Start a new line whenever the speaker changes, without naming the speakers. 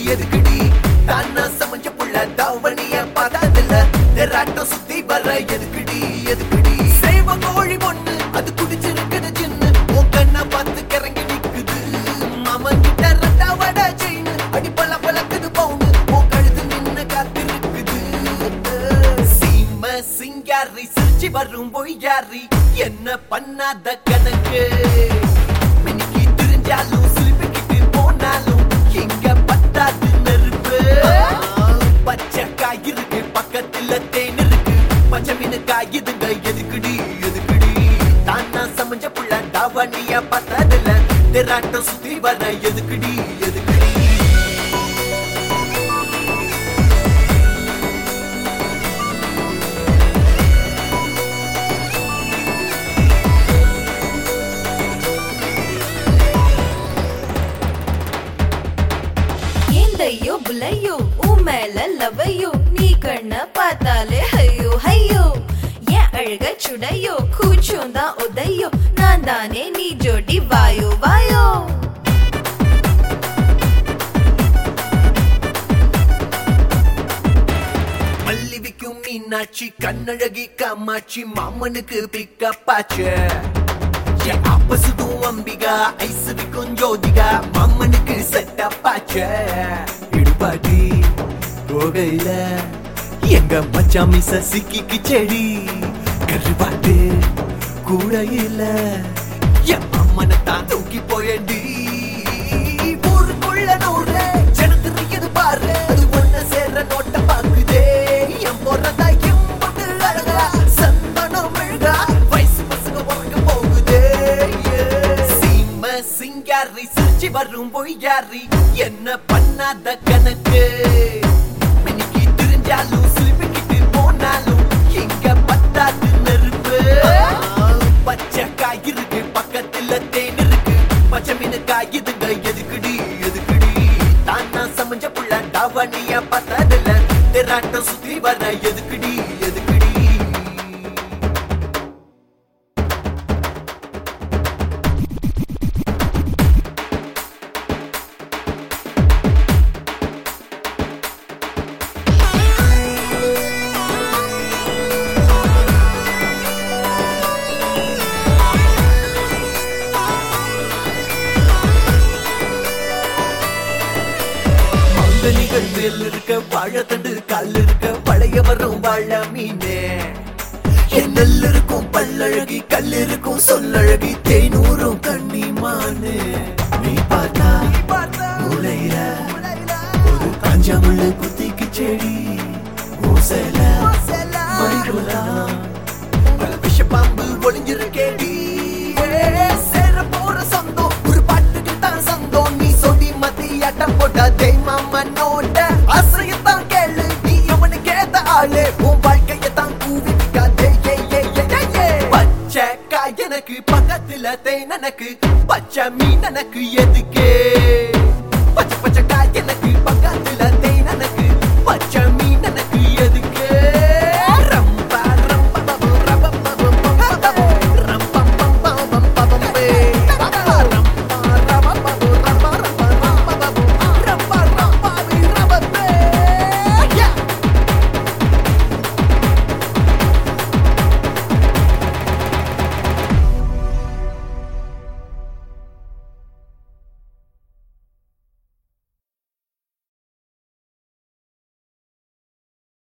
எதுக்குடி தானா சமைஞ்ச புள்ள தாவணிய பார்த்ததில்ல தெராட்டம் சுத்தி வர எதுக்குடி எதுக்குடி சேவ கோழி பொண்ணு அது குடிச்சிருக்குது சின்ன உன் கண்ணை பார்த்து கிறங்கி நிக்குது மாமன் கிட்ட ரெட்டா வட செயின் அடி பல பழக்குது பவுனு உன் கழுத்து நின்னு காத்திருக்குது சீம சிங்காரி சிரிச்சு வரும் பொய்யாரி என்ன பண்ணாத கணக்கு மினிக்கி திரிஞ்சாலும் சிலிப்பிக்கிட்டு போனாலும் எங்க பத்தாது நெருப்பு பச்சை காய் இருக்கு பக்கத்துல தேன் இருக்கு பச்சை மீன் காய் இதுங்க எதுக்குடி எதுக்குடி தானா சமைஞ்ச புள்ள தாவணிய பார்த்ததில்ல தெராட்டம் சுத்தி வர எதுக்குடி எதுக்குடி
ஏந்தையோ புலையோ உன் மேல லவையோ நீ கண்ண பார்த்தாலே ஐயோ ஐயோ ஏன் அழக சுடையோ கூச்சம் தான் உதையோ நான் தானே நீ ஜோடி வாயோ வாயோ
மல்லி விக்கும் மீனாட்சி கண்ணழகி காமாட்சி மாமனுக்கு பிக்கப்பாச்சு அப்பசுதும் அம்பிகா ஐஸ் விக்கும் ஜோதிகா மாமனுக்கு செட்டப்பாச்சு இடுபாடி போகையில எங்க மச்சான் மிச சிக்கிக்கு செடி கருவாட்டு கூட இல்ல என் அம்மனை தான் தூக்கி போயடி ஊருக்குள்ள நூறு ஜனத்திருக்குது பாரு அது ஒண்ணு சேர்ற நோட்ட பாக்குதே என் போறதா எம்பட்டு அழகா சந்தனம் மெழுகா வயசு பசங்க உறங்க போகுதே சீம சிங்காரி சிரிச்சு வரும் பொய்யாரி என்ன பண்ணாத கணக்கு மினிக்கி திரிஞ்சாலும் சிலிப்பிக்கிட்டு போனாலும் எங்க பத்தாது நெருப்பு பச்சை காய் இருக்கு பக்கத்துல தேன் இருக்கு பச்சை மீன் காய் இதுங்க எதுக்குடி எதுக்குடி தானா சமைஞ்ச புள்ள டாவணிய பார்த்ததில்ல தெராட்டம் சுத்தி வர எதுக்குடி எதுக்குடி மாங்கனிகள் மேல் இருக்க வாழைத்தண்டு கல் இருக்க பழைய வரும் வாழ மீனே என் நெல் இருக்கும் பல்லழகி கல் இருக்கும் சொல்லழகி தேனூரும் கண்ணிமானு நீ பார்த்தா மூளையில ஒரு காஞ்சாமுள்ள குத்திக்கு செடி ஓசைல மணிக்குலாம் பல விஷ பாம்பு ஒளிஞ்சிருக்கேடி சேர போற சொந்தம் ஒரு பாட்டுக்கு தான் சொந்தம் நீ சொடி மத்தியாட்டம் போட்ட தெய்மாமனோட ஆசையத்தான் கேளு நீ அவனுக்கு ஏத்த ஆளு உன் வாழ்க்கைய தான் கூவி விக்காதே ஏ, ஏ, ஏ, ஏ, ஏ. பச்சை காய் எனக்கு பக்கத்துல தேன் எனக்கு பச்சை மீன் எனக்கு எதுக்கே